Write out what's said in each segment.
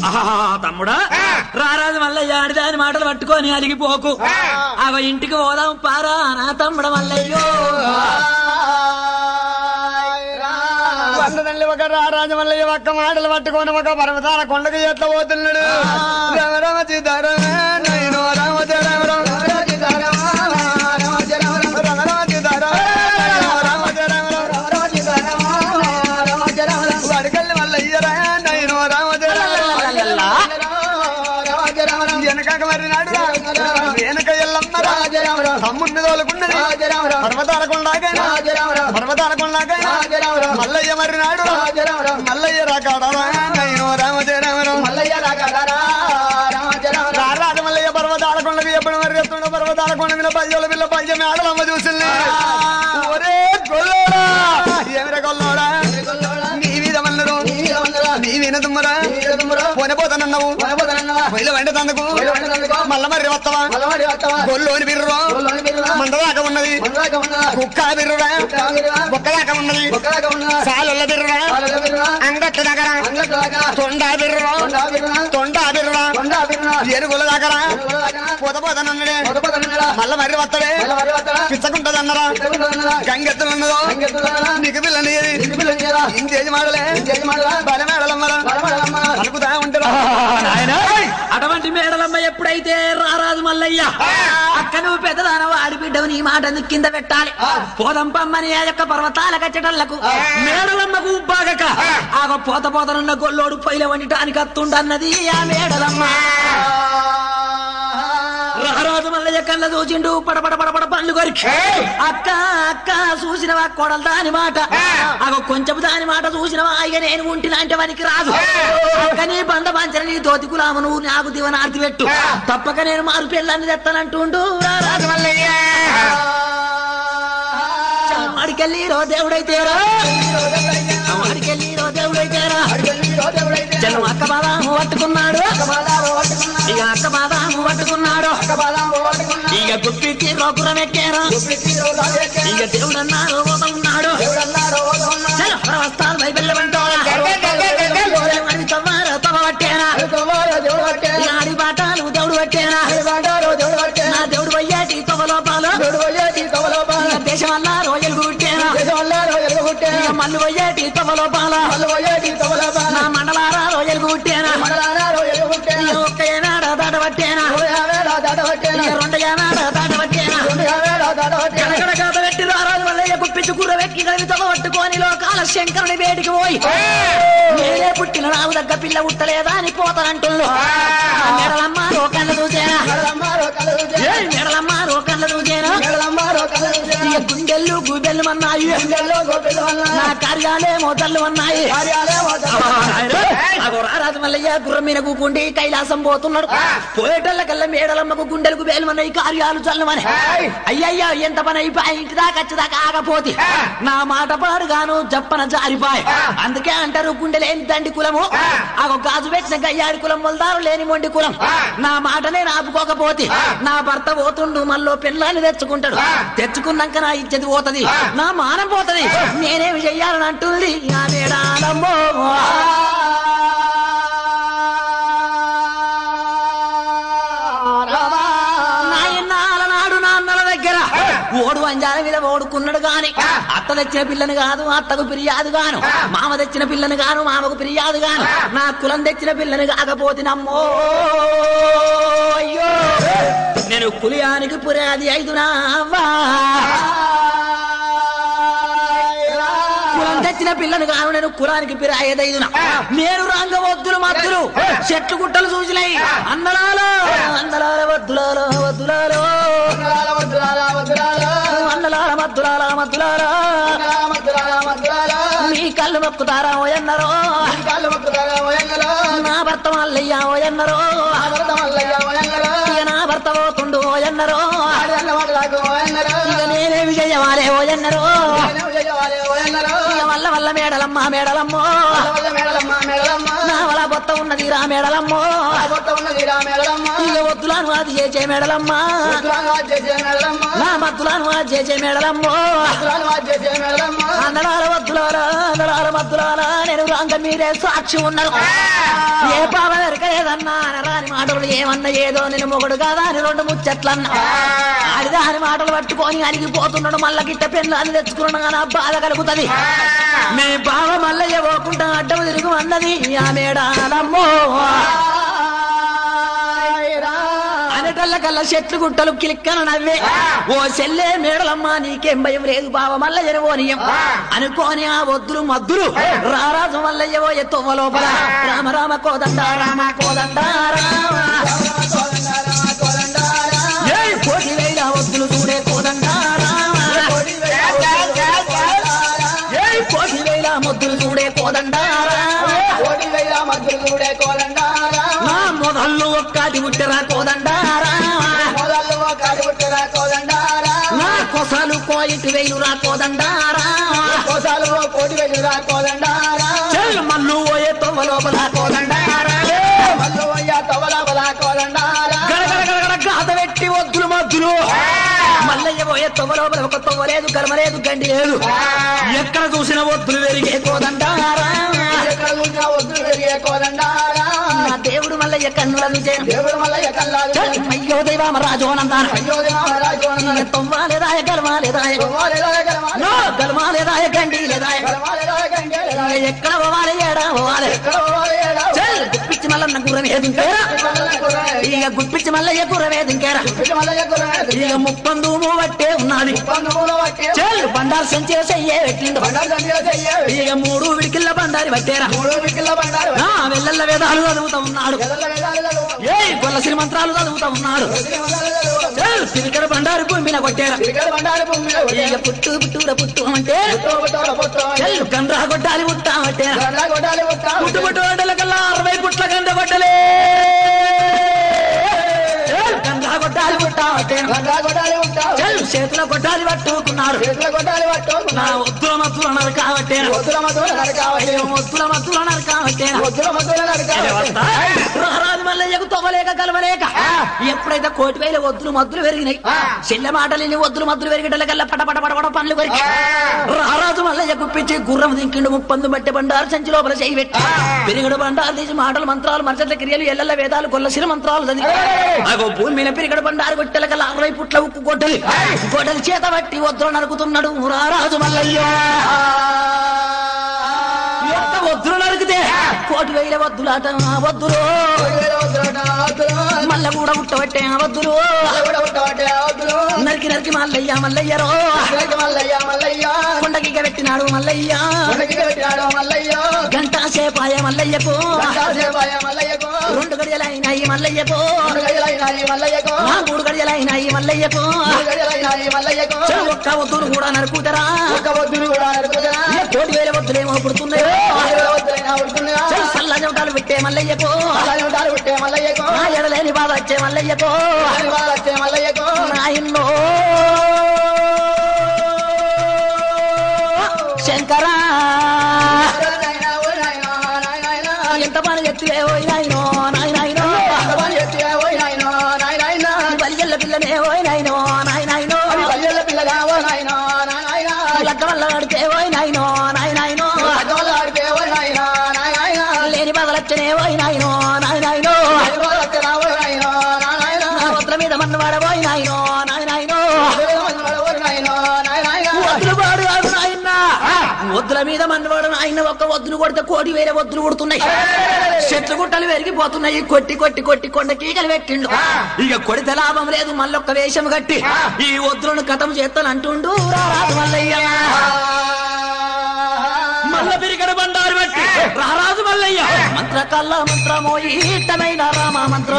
ఆహా, తమ్ముడా రారాజు మల్లయ్య ఆడిదాని మాటలు పట్టుకొని అలిగిపోకు అవ ఇంటికి పోదాం పారా నా తమ్ముడ మల్లయ్యో వందనల్లి ఒక రారాజమల్లయ్య ఒక్క మాటలు పట్టుకొని ఒక పర్వతాల కొండకు ఎట్లా పోతున్నాడు రామ రామ సీతారామ నయనో రామ జయ రామ రామ రామ రామ సీతారామ నయనో రామ జయ రామ రామ వడకల్లి మల్లయ్య రా నయనో రామ జయ రామ రామ వెనకాక మరి నాడు వెనక ఎల్లమ్మ రా తమ్ముడిని తోలుకున్నది పర్వతాల కొండాకైనా పర్వతాల కొండాకైనా మల్లయ్య మరి నాడు మల్లయ్య రాకాడా నయనో రామ జయ రామ రామ రారాజ మల్లయ్య పర్వతాల కొండకు ఎప్పుడు మరి ఎత్తుండో పర్వతాల కొండ మీద పయ్యోల పిల్ల పయ్య మేడలమ్మ చూసింది ఒరే గొల్లోడా ఏమిరా గొల్లోడా నీ మీద మల్లరు నీ మీద తుమ్మరా పోనపోతానన్నావు పొయ్యిల వెంట తందుకు మల్ల మరి వస్తావా గొల్లోని బిర్రు మందదాకా ఉన్నది కుక్క బిర్రురా బొక్కదాకా ఉన్నది సాలుల్ల బిర్రురా అంగట్టు దగ్గర తొండా బిర్రు తొండా బిర్రురా ఏనుగుల దగ్గర పోత పోతానన్నడే మల్ల మరి వస్తాడే పిచ్చకుంటదన్నరా గంగెత్తులున్నదో నీకు పిల్లని ఇంకేది మాడలే బల మేడలమ్మరా పలుకుతా ఉంటారా అటువంటి మేడలమ్మ ఎప్పుడైతే రారాజు మల్లయ్య అక్క నువ్వు పెద్దదానవ ఆడిబిడ్డవు నీ మాట ఎందుకు కింద పెట్టాలి పోదం పమ్మని ఆ యొక్క పర్వతాల కచ్చటళ్లకు మేడలమ్మకు బాగక ఆగ పోత పోతనున్న గొల్లోడు పొయ్యిల వండటానికి అత్తుండన్నది ఆ మేడలమ్మ రారాజు మల్లయ్య కళ్ళ చూచిండు పడపడ పడపడ పండ్లు కొరికి అక్క అక్క చూసినవా కొడలు దాని మాట అగో కొంచెం దాని మాట చూసినవా ఇక నేను ఉంటిన అంటే వానికి రాదు అక్క నీ బండ పంచర నీ దోతి కులాము నువ్వు నాకు దివనార్తి పెట్టు తప్పక నేను మారు పిల్లని తెస్తానంటుండు రారాజు మల్లయ్య అడికెళ్ళి రో దేవుడైతేరా అడికెళ్ళి రో దేవుడైతేరా చల్లం అక్క బాదాము పట్టుకున్నాడు ఇక అక్క బాదాము పట్టుకున్నాడు ఇక గుప్పికి రోపురం ఎక్కారు ఇక దేవుడు అన్నారు పోతా ఉన్నాడు చలో ప్రవస్తాలు బైబిల్ అంటోడా అడిగి తవ్వారు తవ పట్టేనా ఇక ఆడి బాటాలు దేవుడు పట్టేనా నా దేవుడు పోయేటి తవ లోపాలు ఇక దేశం వల్ల రోజులు గుట్టేనా ఇక మల్లు పోయేటి తవ లోపాల నా మండలారా రోజులు గుట్టేనా ఇక ఒక్క ఏనాడ దాట పట్టేనా ఇక రెండు ఏనాడ దాట పట్టేనా కనకడ కాత పెట్టి రారాజు వల్లయ్య గుప్పించు కూర వెక్కి కలిగి తమ పట్టుకొని లోకాల శంకరుని వేడికి పోయి నేనే పుట్టిన నాకు దగ్గ పిల్ల ఉట్టలేదా అని పోతానంటుండు మెడలమ్మ రోకళ్ళ చూసేనా ఏ మెడలమ్మ రోకళ్ళ చూసేనా ఇక గుండెళ్ళు గుబెళ్ళు అన్నాయి నా కార్యాలే మోతళ్ళు అన్నాయి అగో రారాజు మల్లయ్య గుర్రం మీద కూకుండి కైలాసం పోతున్నాడు పోయేటల్లకల్లా మేడలమ్మకు గుండెలకు బేలమన్నాయి కార్యాలు చల్లమని అయ్యయ్యా ఎంత పని అయిపోయి ఇంటి దాకా వచ్చేదాకా ఆగపోతే నా మాట పాడుగాను జప్పన జారిపాయ్ అందుకే అంటారు గుండె లేని దండి కులము అగో గాజు పెట్టిన గయ్యాడి కులం మొలదారు లేని మొండి కులం నా మాటనే ఆపుకోకపోతే నా భర్త పోతుండు మళ్ళీ పిల్లాన్ని తెచ్చుకుంటాడు తెచ్చుకున్నాక నా ఇచ్చేది పోతది నా మానం పోతది నేనేమి చెయ్యాలని అంటుంది ఆ మేడాలమ్మో నాయనాల నాడు నాన్నల దగ్గర ఓడు అంజాల మీద ఓడుకున్నాడు గాని అత్త తెచ్చిన పిల్లని కాదు అత్తకు ఫిర్యాదు గాను మామ తెచ్చిన పిల్లని గాను మామకు ఫిర్యాదు గాను నా కులం తెచ్చిన పిల్లని కాకపోతే నమ్మో అయ్యో నేను కులియానికి పురాది ఐదునా అవ్వా కులం తెచ్చిన పిల్లను కాను నేను కులానికి పిరాయేదైదున నేను రంగ వద్దులు మద్దులు చెట్లు గుట్టలు చూసినాయి అందలాలో అందలాల వద్దులాలో వద్దులాలో అందలాల మద్దులాల మద్దులాలో మీ కళ్ళు మొక్కుతారా ఓయన్నరో నా భర్త మల్లయ్య ఓయన్నరో ఇక నా భర్త పోతుండు ఓయన్నరో ఇక నేనేమి చెయ్యవాలే ఓయన్నరో ఇక వల్ల వల్ల మేడలమ్మ మేడలమ్మో నా వల బొత్త ఉన్నది రా మేడలమ్మో ఇక వద్దులాను అది చేసే మేడలమ్మ నా మద్దులాను అది చేసే మేడలమ్మో అందరాల వద్దులారా అందరాల మద్దులారా నేను రాంగ మీరే సాక్షి ఉన్నారు ఏ పావ అన్నా అనరాని మాటలు ఏమన్నా ఏదో నేను మొగుడు కాదా అని రెండు ముచ్చట్లన్నా ఆడిదాని మాటలు పట్టుకొని అరిగిపోతున్నాడు మళ్ళా గిట్ట పెన్ను అని తెచ్చుకున్నాడు కానీ ఆ బాధ కలుగుతుంది మీ బావ మల్లయ్య పోకుండా అడ్డం తిరుగు అన్నది ఆ మేడాలమ్మో అనటల్ల కల్లా చెట్లు గుట్టలు కిలిక్కన నవ్వే ఓ చెల్లే మేడలమ్మ నీకేం భయం లేదు బావ మల్లయ్య ఓనియం అనుకోని ఆ వద్దులు మద్దులు రారాజు మల్లయ్య ఓ ఎత్తొవ్వ లోపల రామ రామ కోదండ రామ కోదండ రామ ఏయ్ కోటి వేల వద్దులు చూడే కోదండ రామ ఏయ్ కోటి వేల ముద్దులు చూడే కోదండ రామ నా మొదళ్ళు ఒక్కటి పుట్టరా కోదండ రామ నా కొసలు కోయిటి వేలు రా కోదండ రామ కోటి వెళ్ళురా కోదండారా చెల్ మల్లు ఓయే తొవ్వ లోపల కోదండ మల్లు అయ్యా తవల బల కోదండారా గడగడ గడగడ గాత పెట్టి వద్దులు మద్దులు మల్లయ్య పోయే తొవ్వ లోపల ఒక తొవ్వ లేదు గర్మ లేదు గండి లేదు ఎక్కడ చూసిన వద్దులు పెరిగే కోదండారా ఎక్కడ చూసినా వద్దు పెరిగే కోదండారా నా దేవుడు మల్లయ్య కన్నుల చూసే దేవుడు మల్లయ్య కల్లాలు చెల్ అయ్యో దైవామ రాజోనందాన అయ్యోది మహారాజు అన్నాడు. తొవ్వాలేదాయ గర్మాలేదాయ గోవాలేదాయ గలమాల, నో గర్మాలేదాయ గండి లేదాయ గలమాలేదాయ గంగేలేదాయ. ఎక్కడ పోవాలి ఏడా పోవాలి ఎక్కడ పోవాలి ఏడా? చెల్ గుప్పిచ్చి మల్లన్న గుర్రం ఏదింకేరా మల్లయ్య గుర్రమే. ఇక గుప్పిచ్చి మల్లయ్య గుర్రం ఏదింకేరా పిచ్చి మల్లయ్య గుర్రమే. ఇక ముప్పందు మూవట్టే ఉన్నది బంధువులు పట్టి, చెల్ బండారు సంచే చెయ్యే పెట్టిండు బండారు దండిగా చెయ్యి. ఇక మూడు విడికిల్ల బండారి పట్టేరా మూడు వికిల్ల బండారు. నా వెళ్ళల్ల వేదాలు చదువుతా ఉన్నాడు ఎదల వేదాలు చదువు. ఏ గొల్లసిరి మంత్రాలు చదువుతా ఉన్నాడు ఎదిరి మందాలు చదువు. చెల్ సిరికడ బండారు గుంపిన కొట్టేరా పిరికల బండారు భూమి మీద కొట్టే. ఇక పుట్టు పుట్టుర పుట్టు అంటే పుట్టో పుట్టోల పుట్టో. చెల్ గండ్రా కొట్టాలి పుట్టా పట్టేరా గండ్ల కొట్టాలి పుట్టా. పుట్టు పుట్టు గంటల కల్లా అరవై పుట్ల గంట కొట్టలే చెల్ గండ్రా కొట్టాలి పుట్టా పట్టేరా గండ్ల కొట్టాలి పుట్టా. చెల్ చేతిలో కొట్టాలి పట్టుకున్నారు చేతుల కొట్టాలి పట్టు. నా ఒత్తుల మత్తులు అన్నారు కాబట్టి వద్దుల మధుల నరకావలి. ఒత్తుల మత్తులు అన్నారు కాబట్టి వద్దుల మధుల నరకావలి. రారాజు మల్లయ్యకు తవ్వలేక కలవలేక ఎప్పుడైతే కోటి వేల వద్దులు మద్దులు పెరిగినాయి చెల్లె మాటలేని వద్దులు మద్దులు పెరిగేటల కల్లా పట పట పట పట పనులు కొరికి రారాజు మల్లయ్య గుప్పించి గుర్రం దింకిండు ముప్పందు బట్టె బండారు సంచి లోపల చేయి పెట్టి పెరిగడు బండారు తీసి మాటలు మంత్రాలు మనుషుల క్రియలు ఎల్లెల్ల వేదాలు కొల్లసిన మంత్రాలు చదివి అగో భూమి మీద పెరిగడు బండారు కొట్టెల కల్లా అరవై పుట్ల ఉక్కు గొడ్డలి గొడ్డలి చేత బట్టి వద్దులు నరుకుతున్నాడు రారాజు మల్లయ్య ఎంత వద్దులు నరికితే కోటి వేల వద్దులాట ఆ వద్దులు మల్ల కూడా ఉట్టబట్టే ఆ వద్దులు నరికి నరికి మల్లయ్య మల్లయ్యరో కొండకి పెట్టినాడు మల్లయ్య గంట సేపాయ మల్లయ్యకు రెండు గడియలైనాయి మల్లయ్యకు నా మూడు గడియలైనాయి మల్లయ్యకు చెడు ఒక్క వద్దులు కూడా నరుకుతరా ఏ కోటి వేల వద్దులేమో పుడుతున్నాయో చెడు సల్ల జమటాలు పెట్టే మల్లయ్యకు నా ఎడలేని బాధ వచ్చే మల్లయ్యకు నాయన్నో శంకరా ఎంత పని ఎత్తువే ఓయ్ నాయనో నాయనాయనో బలిజల్ల పిల్లనే ఓయ్ నాయనో నాయనాయనో లక్క వల్ల నడితే ఓయ్ నాయనో నాయనాయనో లేని బాధలచ్చనే ఓయ్ నాయనో నాయనాయనో నా వద్ల మీద మన్నవాడ ఓయ్ నాయనో నాయనాయనో వద్దులు వాడు కాదు నాయన వద్దుల మీద మన్నవాడు నాయన ఒక్క వద్దులు కొడితే కోటి వేరే వద్దులు కొడుతున్నాయి చెట్లు గుట్టలు పెరిగిపోతున్నాయి కొట్టి కొట్టి కొట్టి కొండ కీకలు పెట్టిండు ఇక కొడితే లాభం లేదు మళ్ళొక్క వేషం కట్టి ఈ వద్దులను కథం చేస్తాను అంటుండు రారాజు మల్లయ్య మల్ల పిరికడ బండారు బట్టి రారాజు మల్లయ్య మంత్ర కల్లా మంత్రమో ఈటమైన రామ మంత్రం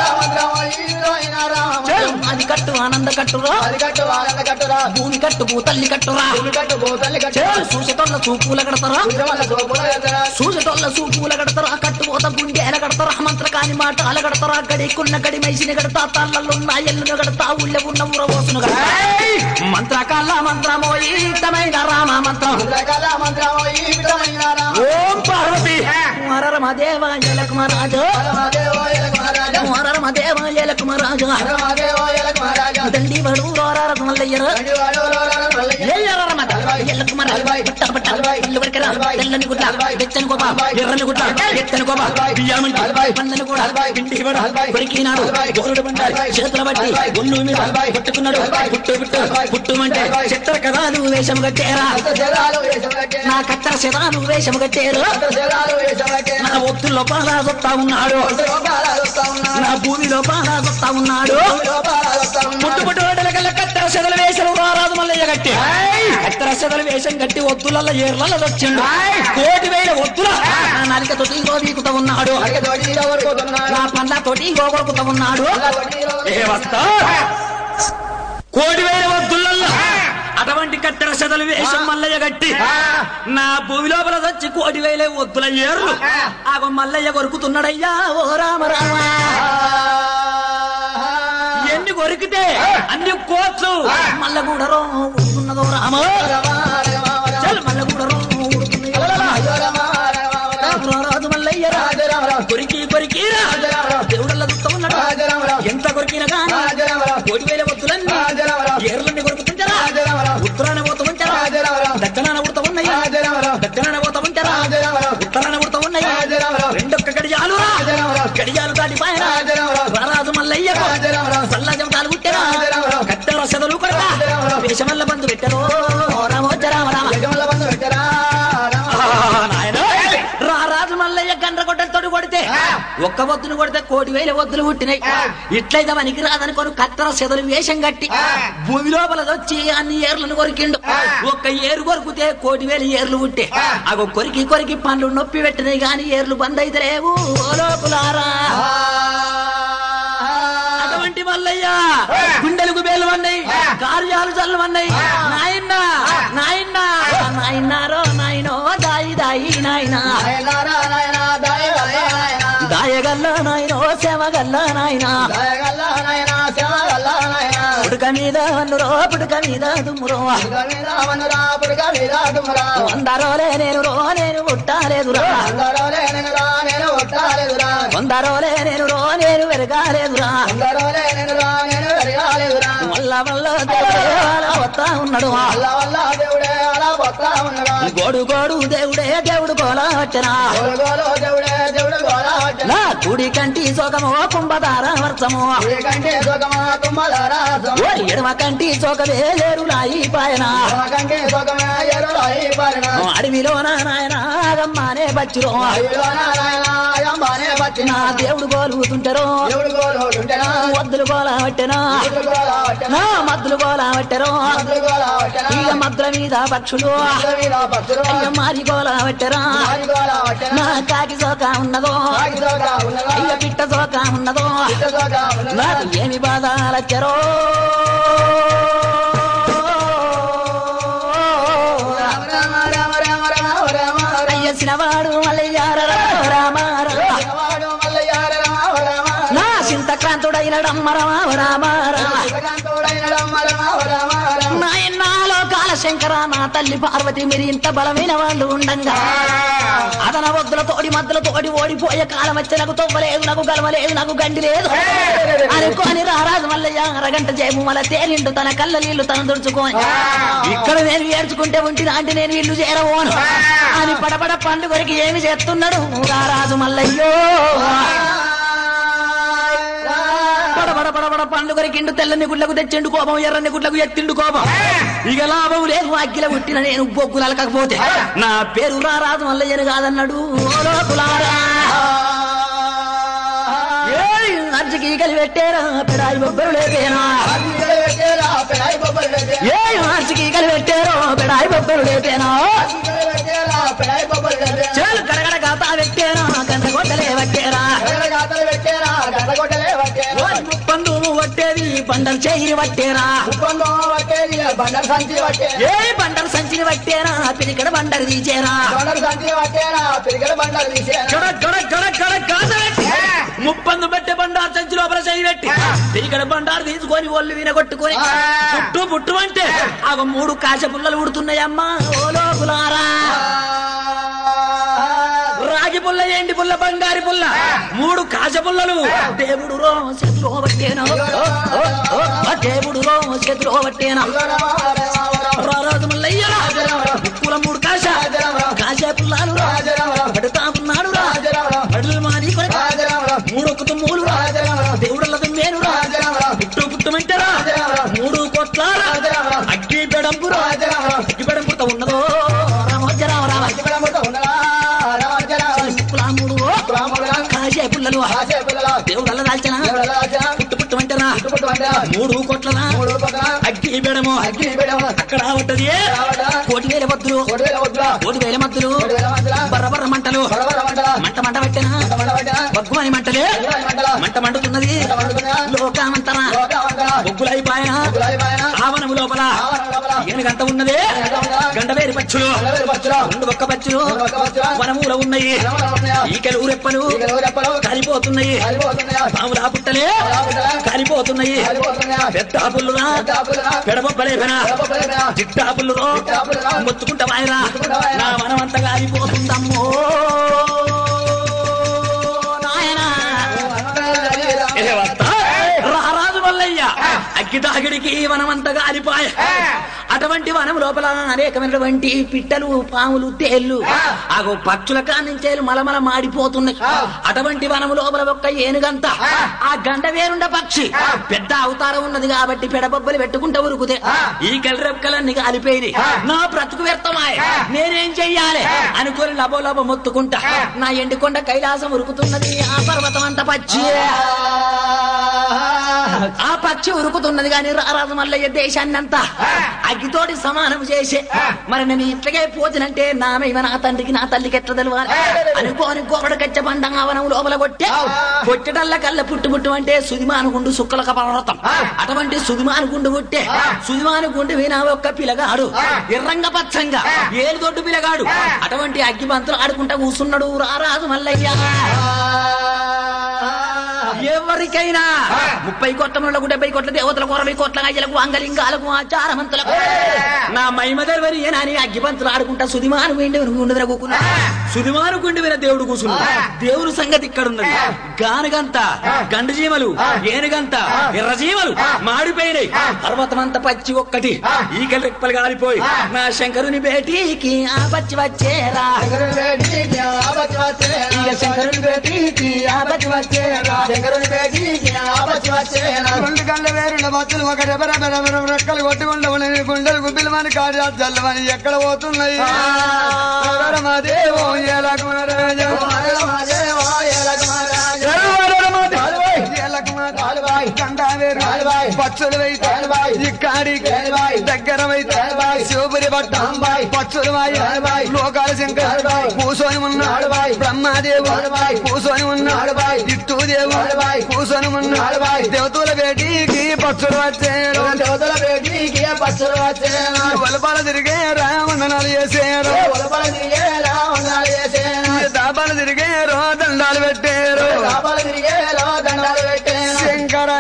చెల్, అది కట్టు ఆనంద కట్టురా భూమి కట్టు భూతల్లి కట్టురా చెల్, సూసెటోళ్ళ సూపుల కడతారా సూసెటోళ్ళ సూపుల కడతారా కట్టుపోత గుండెల కడతారా మంత్ర కాని మాట అల కడతారా గడికున్న గడి మైసిని కడతా తల్లలున్న ఎల్లును కడతా ఊళ్ళ ఉన్న ఊరవోసును కడతా మంత్ర కల్లా మంత్రమో ఈటమైన రామ మంత్రం ఓం పార్వతి హర మదేవాయ లక్ష్మరాజు హర మదేవాయ లక్ష్మరాజు దండి బడు రోర మల్లయ్యరు ఏ ఎర్ర మద ఎల్లకు మన పట్ట పట్ట ఇల్లు వరకర తెల్లని గుడ్ల వెచ్చని గోప ఎర్రని గుడ్ల ఎత్తని గోప బియ్యమంటి పందని కూడా ఇంటి ఇవ్వడం కొరికినాడు గోరుడు బండ చేతుల బట్టి ఒళ్ళు మీద పట్టుకున్నాడు పుట్టు పుట్టు పుట్టుమంటే చిత్ర కథాలు వేషం కట్టేరా నా కత్తర శతాలు వేషం కట్టేరు నా ఒత్తుల్లో పాలా చొత్తా ఉన్నాడు నా భూమిలో పాలా చొత్తా ఉన్నాడు పుట్టు పుట్టు కల్లా కత్తెర సెదల వేషం రారాదు మల్లయ్య కట్టి కత్తెర సెదల వేషం కట్టి ఒత్తులల్ల ఏర్లల్ల వచ్చిండు కోటి వేల ఒత్తుల నా నలికతోటి ఇంకో వీకుతా ఉన్నాడు నా పండ్లతోటి ఇంకో కొడుకుతా ఉన్నాడు ఏ వస్తా కోటి వేల ఒత్తులల్లో అటువంటి కత్తెర సెదలు వేషం మల్లయ్య కట్టి నా భూమి లోపల వచ్చి కోటి వేల ఒత్తుల ఏర్లు ఆగో మల్లయ్య కొరుకుతున్నాడయ్యా ఓ రామ రామ ఎన్ని కొరికితే అన్ని కోట్లు మల్లగూడరో ఉడుతున్నదో రామ చల్ మల్లగూడరో ఉడుతున్నదో రామ. రారాజు మల్లయ్య రా. కొరికి కొరికి రా. దేవుడల్ల దుత్త ఉన్నాడు ఎంత కొరికినా కానీ కోటి వేల వత్తులన్నీ ఏర్లన్నీ కొరుకుతుంటారా ఉత్తరాన పోతా ఉంటారా దక్షిణాన ఉడత ఉన్నాయి దక్షిణాన పోతా ఉంటారా ఉత్తరాన ఉడత ఉన్నాయి రెండొక్క గడియాలు రా. గడియాలు దాటి పైన రారాజు మల్లయ్య సల్లజం కాలు గుట్టరా కట్టెర సెదలు కొడక వేషమల్ల బంధు పెట్టరు రామోజ రామ రామ నాయనా. రారాజు మల్లయ్య గండ్ర కొట్టలతోటి కొడితే ఒక్క వద్దును కొడితే కోటి వేల వద్దులు పుట్టినాయి ఇట్లయితే మనకి రాదనుకోని కత్తెర సెదలు వేషం కట్టి భూమి లోపల వచ్చి అన్ని ఏర్లను కొరికిండు ఒక్క ఏరు కొరికితే కోటి వేల ఏర్లు పుట్టే అగో కొరికి కొరికి పండ్లు నొప్పి పెట్టినాయి గాని ఏర్లు బంద్ అయితే లేవు ఓ లోపులారా అటువంటి మల్లయ్య గుండెలకు బేలు అన్నాయి కార్యాలు చల్లు అన్నాయి నాయన్న నాయన్న నాయన్నారో నాయనో దాయి దాయి నాయనా దాయగల్ల నాయనో సేవగల్ల నాయనా పుడక మీద వన్నురో పుడక మీద దుమ్మురో వందరోలే నేను రో నేను పుట్టాలేదురా వందరోలే నేను రో నేను వెరగాలేదురా వల్ల వల్ల దేవుడే అలా వస్తా ఉన్నాడు గోడు గోడు దేవుడే దేవుడు గోలా వచ్చనా నా కుడి కంటి సోకమో కుంభధార వర్షము కంటే సుఖమా తుమ్మలారాసం ఓ ఎడమ కంటి సోకమే లేరులాయి పాయన కంటే సుఖమే ఎరురాయి పరిణ అడవిలో నాయన ఆగమ్మానే బచ్చిరో అయ్యో నారాయణ అంబానే వచ్చిన నా దేవుడు గోలుతుంటారో దేవుడు గోలోటుంటేనా వద్దులు గోలా పట్టెనా దేవుడు గోలావట్టెనా నా మద్దులు గోలా పట్టెరో దేవుడు గోలావట్టెనా ఇక మద్దుల మీద పక్షులు మీద పత్తులు అయ్య మారి గోలా పట్టెరా మారి గోలావట్టెనా నా కాకి సోక ఉన్నదో కాకి సోక ఉన్నదా అయ్య పిట్ట సోక ఉన్నదో పిట్ట సోక ఉన్నదా నాకు ఏమి బాధాలచ్చరో రామ రామ రామ రామ రామ రామ రామ అయ్యసినవాడు మల్లయ్యార రామారా రామ మల్లయ్యార రామ రామ నా చింతక్రాంతుడైన రమ్మ రామ రామారా శ్రీకాంతుడైన రామ రామ రామ రామ నాయన్నాలో కాలశంకర నా తల్లి పార్వతి మీరు ఇంత బలమైన వాళ్ళు ఉండంగా అదన వద్దుల తోడి మద్దుల తోడి ఓడిపోయే కాలం వచ్చి నాకు తొవ్వలేదు నాకు గలవలేదు నాకు గండి లేదు అనుకోని రారాజు మల్లయ్య అరగంట చేపు మళ్ళా తేలిండు తన కళ్ళ నీళ్లు తను దుడుచుకొని ఇక్కడ నేను ఏడ్చుకుంటే ఉంటి నాంటి నేను ఇల్లు చేరవోను అని పడపడ పండుగరికి ఏమి చేస్తున్నాడు రారాజు మల్లయ్యో పడబడ పడబడ పండ్లు కొరికిండు తెల్లని గుడ్లకు తెచ్చిండు కోపం ఎర్రని గుడ్లకు ఎత్తిండు కోపం ఇక లాభం లేదు అగ్గిల పుట్టిన నేను బొగ్గులు అలకపోతే నా పేరు రారాజు మల్లయ్యను కాదన్నాడు ఓ లోకులారా ఏయ్, అర్జకి కలిపెట్టేరా పెడాయి బొబ్బరు లేపేనా ఏ అర్జకి కలిపెట్టారో పెడాయి బొబ్బరు లేపేనా చేలు కడగడ గాతా పెట్టేనా కన్న గొడ్డలే పట్టేరా పండు పట్టేది బండలు చేయి పట్టేరా ఏ బండలు సంచిని పట్టేరా పిరికడ బండలు తీచేరా గడ గడ గడ గడ గాజ పెట్టి, ముప్పందు పెట్టే బండారు సంచి లోపల చేయి పెట్టి పిరికడ బండారు తీసుకొని ఒళ్ళు వినగొట్టుకొని పుట్టు పుట్టు అంటే ఆ మూడు కాశ పుల్లలు ఉడుతున్నాయమ్మా ఓ లోకులారా రాగి రాగి పుల్ల ఏంటి పుల్ల బంగారి పుల్ల మూడు కాజ పుల్లలు దేవుడు రో శత్రు పట్టేనా దేవుడు రో శత్రు పట్టేనా రారాజు మల్లయ్య ముక్కుల మూడు కాశ కాశ పుల్లాలు పడుతా ఉన్నాడు పడులు మాది మూడు ఒక్క మూడు దేవుడల్ల తుమ్మేను పుట్టు పుట్టుమంటారా మూడు కోట్ల అగ్గి పెడంపు అగ్గి పెడంపుతో ఉన్నదో రామోజ రామ రామ ముక్కుల మూడు కాశ పుల్లలు దేవుడల్ల దాల్చన పుట్టు పుట్టుమంటారా మూడు కోట్ల అగ్గి పెడము అక్కడ ఉంటది కోటి వేల మద్దులు కోటి వేల మద్దులు బర్ర బర్ర మంటలు మంట మంట పెట్టిన బొగ్గుమని మంటలే మంట మండుతున్నది లోకామంతరా బొగ్గులైపాయన ఆవనము లోపల ఏనుగంత ఉన్నది గండవేరి పచ్చులు రెండు ఒక్క పచ్చులు వనముల ఉన్నాయి ఈకెలు రెప్పలు కాలిపోతున్నాయి పాములా పుట్టలే కాలిపోతున్నాయి పెద్ద పుల్లురా పెడబొబ్బలేపనా చిట్టా పుల్లురో మొత్తుకుంటా వాయరా నా మనమంతా కాలిపోతుందమ్మో నాయనా ఏ వస్తా? రారాజు మల్లయ్య అగ్గి తాగిడికి వనమంతా కాలిపాయ అటువంటి వనం లోపల అనేకమైనటువంటి పిట్టలు పాములు తేళ్లు ఆగో పక్షుల కానించేలు మలమల మాడిపోతున్నాయి అటువంటి వనం లోపల ఒక్క ఏనుగంత ఆ గంట వేరుండ పక్షి పెద్ద అవతారం ఉన్నది కాబట్టి పెడబొబ్బలు పెట్టుకుంటూ ఉరుకుతే ఈ రెక్కలన్నీ కాలిపోయినాయి నా బ్రతుకు వ్యర్థమాయ నేనేం చెయ్యాలి అనుకోని లబో లబో మొత్తుకుంటా నా ఎండుకొండ కైలాసం ఉరుకుతున్నది ఆ పర్వతం అంత పచ్చి ఆ పక్షి ఉరుకుతున్నది కానీ రారాజు మల్లయ్య దేశాన్ని అంతా అగ్గితోటి సమానం చేసే మరి నేను ఇట్లకే పోతినంటే నామేవ నా తండ్రికి నా తల్లికి ఎట్ల తెలవాలి అనుకోని గోపడ కచ్చ పండంగావనం లోపల కొట్టే కొట్టడల్ల కళ్ళ పుట్టు పుట్టు అంటే సుదిమానుగుండు సుక్కలక పర్వతం అటువంటి సుదిమానుగుండు కొట్టే సుదిమానుగుండు వినా ఒక్క పిలగాడు ఎర్రంగ పచ్చంగా ఏడు దొడ్డు పిలగాడు అటువంటి అగ్గి బంతులు ఆడుకుంటా కూసున్నాడు రారాజు మల్లయ్య ఎవరికైనా ముప్పై కోట్ల ముళ్ళకు డెబ్బై కోట్ల దేవతలకు అరవై కోట్ల అయ్యలకు అంగలింగాలకు ఆచారమంతులకు నా మైమదర్వరి అని అగ్గిపంతులు ఆడుకుంటా సుదిమాను వెండి గుండు కూకున్నా సుదిమాను గుండి విన దేవుడు కూసున్నా దేవుడు సంగతి ఇక్కడ ఉన్నది గానుగంత గండు జీమలు ఏనుగంత ఎర్ర జీమలు మాడిపోయినాయి పర్వతమంత పచ్చి ఒక్కటి ఈకలు రెప్పలు కాలిపోయి నా శంకరుని బేటీకి ఆ పచ్చి వచ్చేరా ఇక శంకరుని బేటీకి ఆ పచ్చి వచ్చేరా రెండు గంట వేరుండ బతులు ఒక రెబర బెరబెర రెక్కలు కొట్టుకుంటూ గుండెలు గుబ్బిలమని కాడి జల్లమని ఎక్కడ పోతున్నాయి దేవో పచ్చులు ఇక్కడి దగ్గర శివపురి పట్ట పచ్చులు లోకాల శంకర్ కూసోని ఉన్నాడు బ్రహ్మాదేవు కూసోని ఉన్నాడు ఇట్టుదేవు కూసోని ఉన్నాడు దేవతల బేటీకి పచ్చులు వచ్చారు దేవతల బేటీకి పచ్చలు వచ్చేనా వలపాల తిరిగే రామనాలు చేశారు ఉలపల తిరిగేలా ఉండాలి చేసేనా దాపాలు తిరిగారు దండాలు పెట్టారు లోపల తిరిగేలా దండాలు పెట్టేనా శంకర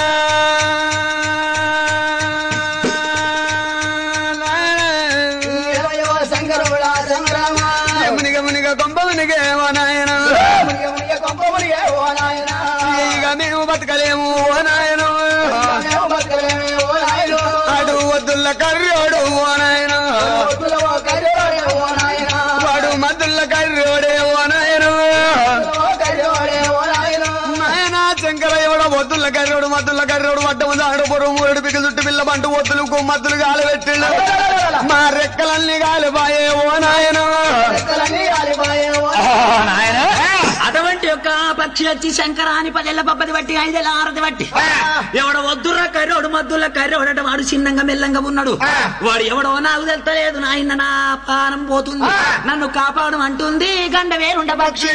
ఇరవయో సంగరుడా సంగ్రామ మునిగ మునిగ కొంప మునిగేవో నాయన మునిగ మునిగ కొంప మునిగే ఓ నాయన ఇక మేము బతకలేము ఓ నాయన బతకలేమే ఓ నాయన అడు వద్దుల కర్రోడు ఓ నాయన ఒడ్డులో ఓ కర్రోడే ఓ నాయన వాడు మద్దుల కర్రోడే ఓ నాయన ఓ కర్రోడే ఓ నాయన నాయన శంకర ఎవడ వద్దుల కర్రోడు మద్దుల కర్రోడు వడ్డము దాడు పొరుగు మూడు పికి చుట్టు పిల్ల బంటు ఒత్తులు మద్దులు గాలి పెట్టిండు మా రెక్కలన్నీ గాలిపాయే ఓ నాయన రెక్కలన్నీ కాలిపోయే ఓ నాయన అటువంటి యొక్క పక్షి వచ్చి శంకరాని పదేళ్ల పబ్బది బట్టి ఐదేళ్ల ఆరది బట్టి ఎవడ వద్దుర్ర కర్రోడు మద్దుల కర్రోడట వాడు చిన్నంగా మెల్లంగా ఉన్నాడు వాడు ఎవడో నాకు తెలుస్తలేదు నాయన నా పానం పోతుంది నన్ను కాపాడు అంటుంది గండ వేరుండ పక్షి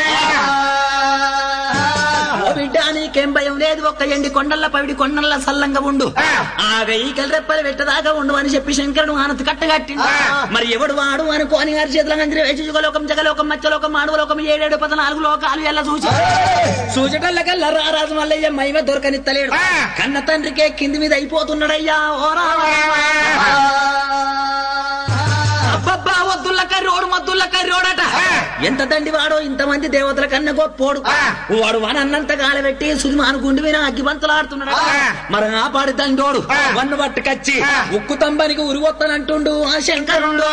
ఓ బిడ్డ నీకేం భయం లేదు ఒక్క ఎండి కొండల్ల పవిడి కొండల్ల సల్లంగా ఉండు ఆగ ఈకలు రెప్పలు పెట్టదాకా ఉండు అని చెప్పి శంకరుడు ఆనతి కట్టగట్టిండు మరి ఎవడు వాడు అనుకోని గారి చేతుల గంజరి వేసి యుగలోకం జగలోకం మత్స్యలోకం మానవలోకం ఏడేడు పద్నాలుగు లోకాలు ఎలా చూసి సూచటల్లకల్లా రారాజు మల్లయ్య మైమ దొరకనిత్తలేడు కన్న తండ్రికే కింది మీద అయిపోతున్నాడయ్యా ఓ రామ అబ్బబ్బా వద్దుల కర్రోడు మద్దుల కర్రోడట ఎంత దండి వాడో ఇంతమంది దేవతల కన్నా గొప్పోడు వాడు వనన్నంత గాలబెట్టి సుదిమాను గుండి మీద అగ్గిబంతులాడుతున్నాడు మరి ఆ పాడి దండోడు వన్ను పట్టుకచ్చి ఉక్కు తంబానికి ఉరిగొత్తనంటుండు ఆ శంకరుడు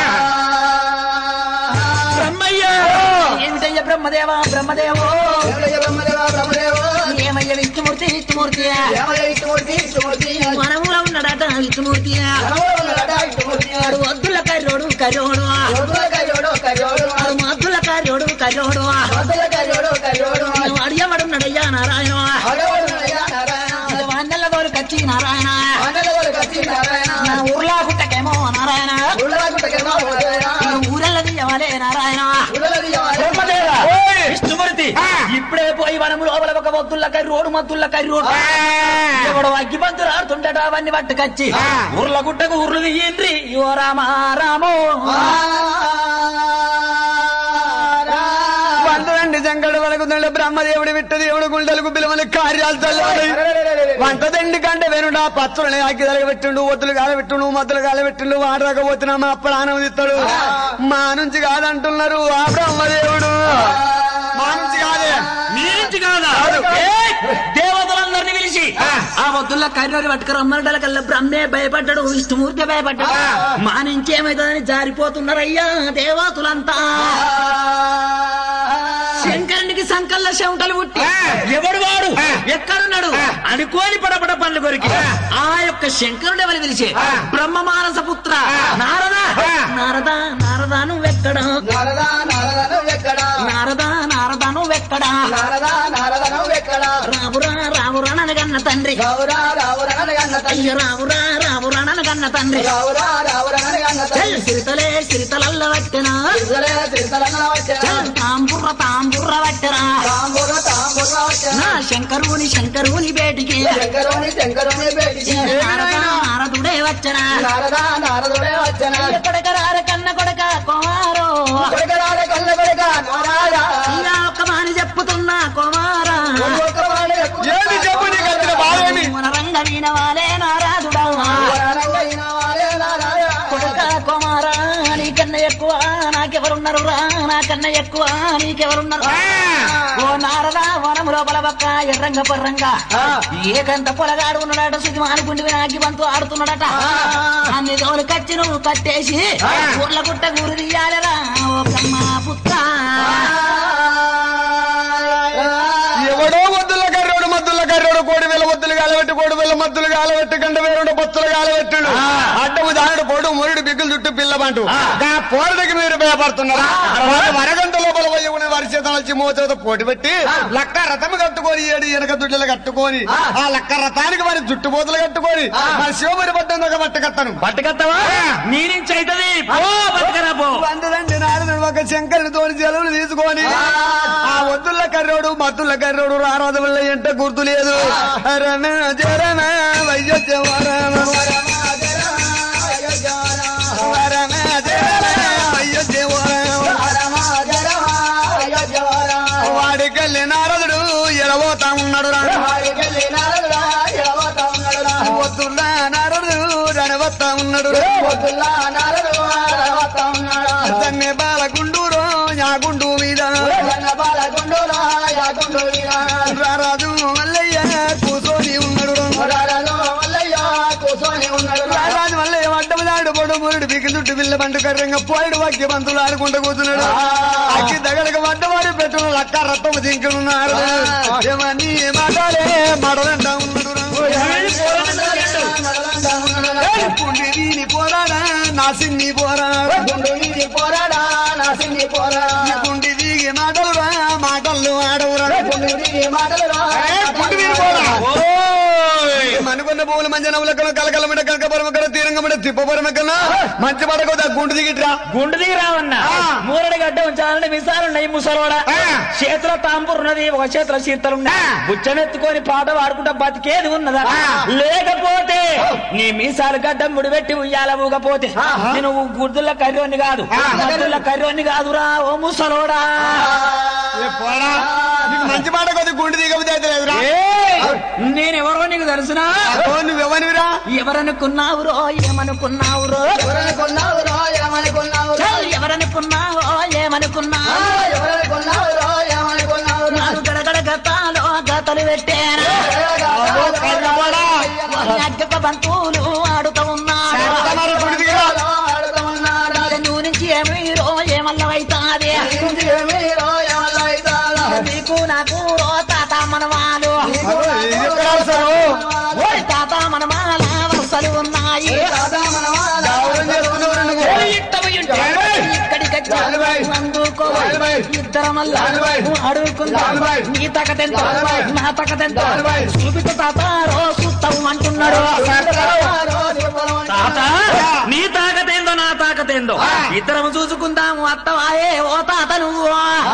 బ్రహ్మయ్య ఏమిటయ్య బ్రహ్మదేవా బ్రహ్మదేవో ఎవరయ్య బ్రహ్మదేవ బ్రహ్మదేవ ఏమయ్య విష్ణుమూర్తి విష్ణుమూర్తి ఏమయ్య ఇష్టమూర్తి ఇష్టమూర్తి మనములో ఉన్నాడట విష్ణుమూర్తి మనవడు ఉన్నాడట ఇష్టమూర్తి వాడు వద్దుల కర్రోడు కర్రోడు యోధుల కర్యోడు కర్యోడు వాడు మద్దుల కర్రోడు కర్రోడు యోధుల కర్యోడు కర్యోడు వాడు ఎవడున్నాడయ్యా నారాయణ ఆడవాడు ఉన్నాడయ్యా నారాయణ వాన్నెల గోరు కచ్చి నారాయణ ఆండలవాడు కచ్చి నారాయణ నా ఊర్లా గుట్టకేమో నారాయణ ఉళ్ళాగుంటకేమో నారాయణ ఊరల్లది ఎవలే నారాయణ ఉళ్ళలది ఎవరు? బ్రహ్మదేవా, విష్ణుమూర్తి ఇప్పుడే పోయి వనం లోపల ఒక వద్దుల కర్రోడు మద్దుల కర్రోడు ఎవడు అగ్గిబంతులు ఆడుతుంటట అవన్నీ పట్టుకచ్చి ఊర్ల గుట్టకు ఊర్లు తీయండి ఓ రామా రామో వంటదండి శంకరుడు వలకుదండ బ్రహ్మదేవుడు విట్టు దేవుడు గుండెలకు పిలువని కార్యాలు చల్లవాలి వంటదండి కంటే వెనుడా పచ్చని అగ్గి తలగబెట్టిండు ఒత్తులు కాలబెట్టిండు మద్దులు కాలబెట్టిండు వాడరాకపోతున్నా మా ప్రాణం ఇస్తాడు మా నుంచి కాదంటున్నారు ఆ బ్రహ్మదేవుడు మా నుంచి కాదే నీ నుంచి కాదా ఏయ్! దేవతలందరినీ పిలిచి ఆ వద్దుల కర్రోని పట్టుకురమ్మనడాల కల్లా బ్రహ్మే భయపడ్డాడు విష్ణుమూర్తి భయపడ్డాడు మా నుంచి ఏమైతుందని జారిపోతున్నారయ్యా దేవతలంతా శంకరునికి సంకల్ల శంకలు పుట్టి ఎవడు వాడు ఎక్కడున్నాడు అనుకోని పడపడ పనులు కొరికి ఆ యొక్క శంకరుడు ఎవరు పిలిచి బ్రహ్మ మానస పుత్ర నారద నారద నారద నువ్వెక్కడ నారదా నారదను ఎక్కడ నారద నారద నువ్వెక్కడ నారదా నారదను ఎక్కడ రామురా రామురా నన్ను తండ్రి రావురా రావురా అన్న తల్లి అయ్య రామురా రామురా నన్ను తండ్రి రావురా రావురా అన్న చల్ తల్లి సిరితలే సిరితలల్ల వట్టెనా తిరుగలే తిరుతలన్న వచ్చా చల్ తాంబుర్ర తాంబుర్ర వట్టెనా తాంబూర తాంబూర వచ్చా నా శంకరుని శంకరుని బేటికి శంకరుని శంకరుని భేటీ నారద నారదుడే వచ్చనా నారదా నారదుడే వచ్చనా కొడక రార కన్న కొడక కుమారో కొడకరాడ కళ్ళ కొడక నారాయణ ఇలా ఒక్క మాని చెప్పుతున్నా కుమారా ఒక్కవాడే ఎక్కువ ఏది చెప్పు నీకు వచ్చిన బాధేమి మన రంగ వీణవాలే నారాదుడా వరానంగైన వాడే నారాయణ కొడక కుమారా నీకన్నా ఎక్కువ నాకెవరున్నారు రా నాకన్నా ఎక్కువ నీకెవరున్నారు ఓ నారద వనం లోపల పక్క ఎర్రంగ పర్రంగా ఏకంత పొలగాడు ఉన్నాడట సుఖి మానుకుండి నాకి బంతు ఆడుతున్నాడట అన్ని దోలు కచ్చి నువ్వు కట్టేసి ఊర్ల గుట్ట గురి తీయాలరా ఓ బ్రహ్మ పుత్ర ఎవడో వద్దుల కర్రోడు మద్దుల కర్రోడు కోడి వేల వద్దులు కాలబెట్టి కోడి వేల మద్దులు కాలబెట్టి గంట వేరుడు బొత్తులు కాలబెట్టుడు అడ్డము దానుడు పొడు మురుడు బిగ్గులు చుట్టూ పిల్లబంటు ఆ పోరడికి మీరు భయపడుతున్నారా తర్వాత వరగంట లోపల పోయి ఉన్న వారి చేత వచ్చి మోచేత పోటీ పెట్టి లక్క రథము కట్టుకొని ఏడు వెనక దుడ్డలు కట్టుకొని ఆ లక్క రథానికి మరి జుట్టుపోతలు కట్టుకొని మరి శివమరి పడ్డం ఒక బట్ట కట్టను పట్టుకత్తవా నీ నుంచి అయితది పో బతకరా పో వందదండి నాడు ఒక శంకరుని తోని సెలవులు తీసుకొని ఆ వద్దుల కర్రోడు మత్తుల కర్రోడు రారాజు వల్ల ఎంట గుర్తు లేదు రమ జరమ వయ్యొచ్చ వరమ వరమ జరమ వయ్యొచ్చ వరమ వాడికెళ్ళి నారదుడు ఎడబోతా ఉన్నాడు రా వద్దుల నారదుడు రణవత్తా ఉన్నాడు తన్నే బాలగుండూరు యా గుండు మీద రారాజు మల్లయ్య కూసోని ఉన్నాడు రారాజు మల్లయ్య అడ్డమదాడు పొడు మురుడు బిగి దుడ్డు బిల్ల బండు కర్రంగా పోయిడు వాక్య బంతులు ఆడుకుంటూ కూతున్నాడు అక్కి దగ్గరకు వడ్డవారి పెట్టును లక్క రత్తము దింకున్నారు ఏమని మాటలే మాటలంటా ఉన్నాడు పుండి వీని పోరాడా నా సిన్ని పోరాడా పోరాడా నా సింగి పోరాడా గుండి దిగి మాటలు రా మాటలు ఆడవురా మాటలు రా పుండి వీని పోరా మనుకున్న పువ్వులు మంచి నవ్వులకన కలకలమిట కనకపరమకన తీరంగమిట తిప్పపరమకన మంచి పడకోదా గుండు దిగిట్రా గుండు దిగి రావన్నా మూరడి గడ్డ ఉంచాలంటే మిసాలున్నాయి ముసలోడ చేతిలో తాంపూర్ ఉన్నది ఒక చేతిలో శీతలున్నాయి బుచ్చనెత్తుకొని పాట పాడుకుంటా బతికేది ఉన్నదా లేకపోతే నీ మీసాలు గడ్డం ముడిపెట్టి ఉయ్యాల ఊగపోతే నేను గుర్దుల కర్రోని కాదు గుర్దుల కర్రోని కాదురా ఓ ముసలోడా ఏ పోరా నీకు మంచి మాట కొద్ది గుండు దిగబుద్ధి అయితే లేదురా ఏయ్! నేనెవరో నీకు తెలుసునా ఓ నువ్వెవనివిరా ఎవరనుకున్నావురో ఏమనుకున్నావురో ఎవరనుకున్నావురో ఏమనుకున్నావురో చల్ ఎవరనుకున్నావో ఏమనుకున్నావు ఎవరనుకున్నావురో ఏమనుకున్నావురో నాడు గడగడ గతాలో గతలు పెట్టాను అగ్గప బంతువులు ఆడుతూ ఉన్నాడు చెత్తమరు గుడిదిగా. ఆడుతూ ఉన్నాడా నువ్వు నుంచి ఏమీరో ఏమల్లవైతాది ఏమీరో ఏమల్లైతాడా నీకు నాకు రో తాత మనవాలు అగో, ఇది ఎక్కడ అవసరం? ఓయ్ తాత మనమాల వరుసలు ఉన్నాయి తాతా మనవాడా గౌరవం చేసుకునేవారు నువ్వు. ఓయ్ ఇట్టవి ఇంట. ఇక్కడికి వచ్చి నాలుగై. అందుకో నాలుగై. ఇద్దరం వల్ల నాలుగై. అడుగుకుందా నాలుగై. నీ తగదెంత నాలుగై. నా తగదెంత నాలుగై. చూపిత తాత రో చూస్తావు అంటున్నాడు తాత నీ తాకతేందో నా తాకతేందో ఇద్దరం చూసుకుందాము అత్తవాయే ఓ తాత నువ్వు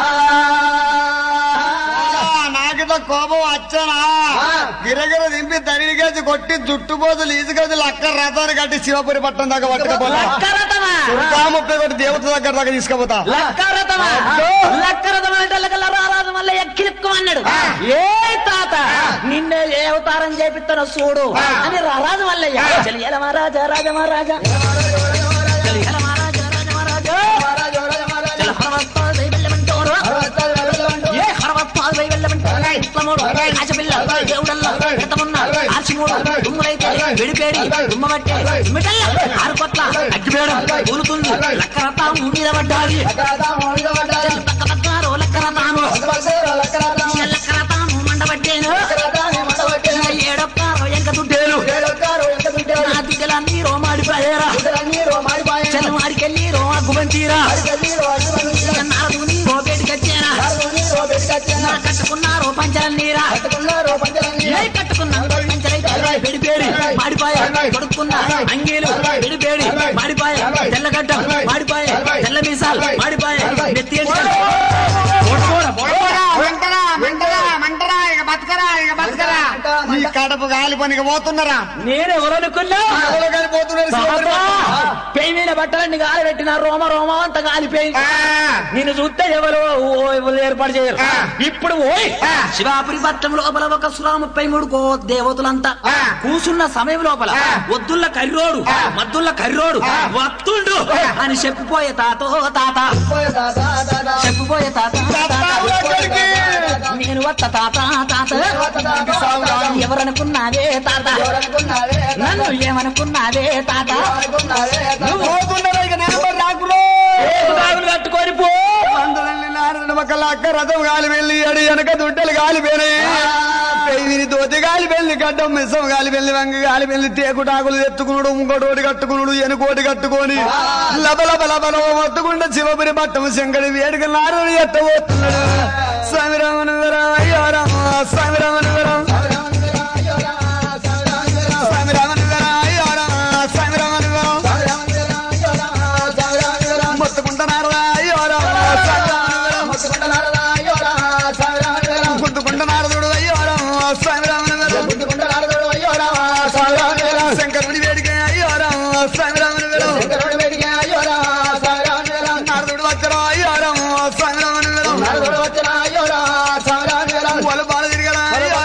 నాకితో కోపం వచ్చనా గిరగిర దింపి తడిగేసి కొట్టి జుట్టు పోతులు ఈసుకొచ్చి లక్క రథాన్ని కట్టి శివపురి పట్టణం దాకా పట్టుకపోతా లక్కరథమా చుట్టా ముప్పై కొట్టి దేవత దగ్గర దాకా తీసుకుపోతా లక్కరథమా లక్కరథం అంటే లగల రారాజు మళ్ళీ ఎక్కిలిక్కు అన్నాడు ఏ తాత నిన్నే ఏ అవతారం చేపిస్తానో చూడు అని రారాజు మల్లయ్య చెలియల మహారాజా రాజ మహారాజా చెలియల మహారాజా రాజ మహారాజా చెల హరవస్తాలు దై వెళ్ళమంటోడు ఏ హరవస్తాలు దై వెళ్ళమంటోడు ఇట్లమోడు ఆశపిల్ల దేవుడల్ల పెద్దమున్న ఆర్చిమూడు దుమ్ములైతే వెడిపేడి దుమ్మబట్టే మిటల్ల ఆరు కొట్ల అగ్గిపేడు కూలుతుంది లక్కరథం మీద పడ్డాది పక్క పక్కారో లక్కరథాము లక్కరథాము మండబట్టేను ఏడొక్కారో ఎంక దుడ్డేలు నా దిగ్గల నీరో మాడిపోయారా చెల్లు మాడికెళ్ళి రో అగ్గుబంతీరా నారదు నీరో బేటికొచ్చేనా నా కట్టుకున్నారో పంచల నీరా ఏ కట్టుకున్నా పంచలైతే పెడిపేడి మాడిపాయ కొడుకున్నా అంగీలు పెడిపేడి మాడిపాయ తెల్లగడ్డ మాడిపాయ తెల్ల మీసాలు మాడిపాయ నెత్తి ఎంటికలు. ఈ కడప గాలి పనికి పోతున్నారా నేనెవరనుకున్నా ఎవరో గాలి పోతున్నారు శివపురి పట్టణం. పెయి మీద బట్టలన్నీ గాలి పెట్టిన రోమ రోమ అంత గాలిపోయి ఆ, నిన్ను చూస్తే ఎవరు ఓ ఎవరు ఏర్పాటు చేయరు ఆ. ఇప్పుడు ఓయ్ ఆ. శివాపురి పట్టణం లోపల ఒక సురా ముప్పై మూడు కో దేవతలంతా ఆ. కూసున్న సమయం లోపల ఆ. వద్దుల్ల కర్రోడు ఆ. మద్దుల్ల కర్రోడు ఆ. వత్తుండు అని చెప్పిపోయే తాతో తాత చెప్పిపోయే తాత తాత. తాత ఎక్కడికి? నేను వత్త తాత తాత ఎవరనుకున్నావే తాత నన్ను ఏమనుకున్నావే తాత నువ్వు పోతున్నారా ఇక నెంబర్ రాకులో బాగులు కట్టుకొని పో అందరండి నారదుడు పక్కల అక్క రథం గాలి వెళ్ళి అడి వెనక దుడ్డలు గాలి పెయిని దోతి గాలి వెళ్ళి గడ్డం మిసం గాలి వెళ్ళి వంగ గాలి వెళ్ళి తేకుటాకులు ఎత్తుకునుడు ఇంకోటోటి కట్టుకునుడు ఎనుకోటి కట్టుకొని లబలబ లబల మొత్తుకుంటే శివపురి పట్టం శంకరి వేడుక నారదుడు ఎట్టబోతున్నాడు స్వామిరామను విరం అయ్యో రామ స్వామిరామను విరం స్వామిరామను విరం అయ్యో రామ స్వామిరామను విరం మొత్తుకుంటున్నారా అయ్యో రామ స్వామిరామను విరం గుద్దుకుంట నారదుడు అయ్యో రామ స్వామిరామను విరం శంకరుడి వేడిక అయ్యో రామ స్వామిరామను విరం నారదుడు వచ్చరా అయ్యో రామ స్వామిరామను విరం వాళ్ళు బాల తిరిగరా అయ్యో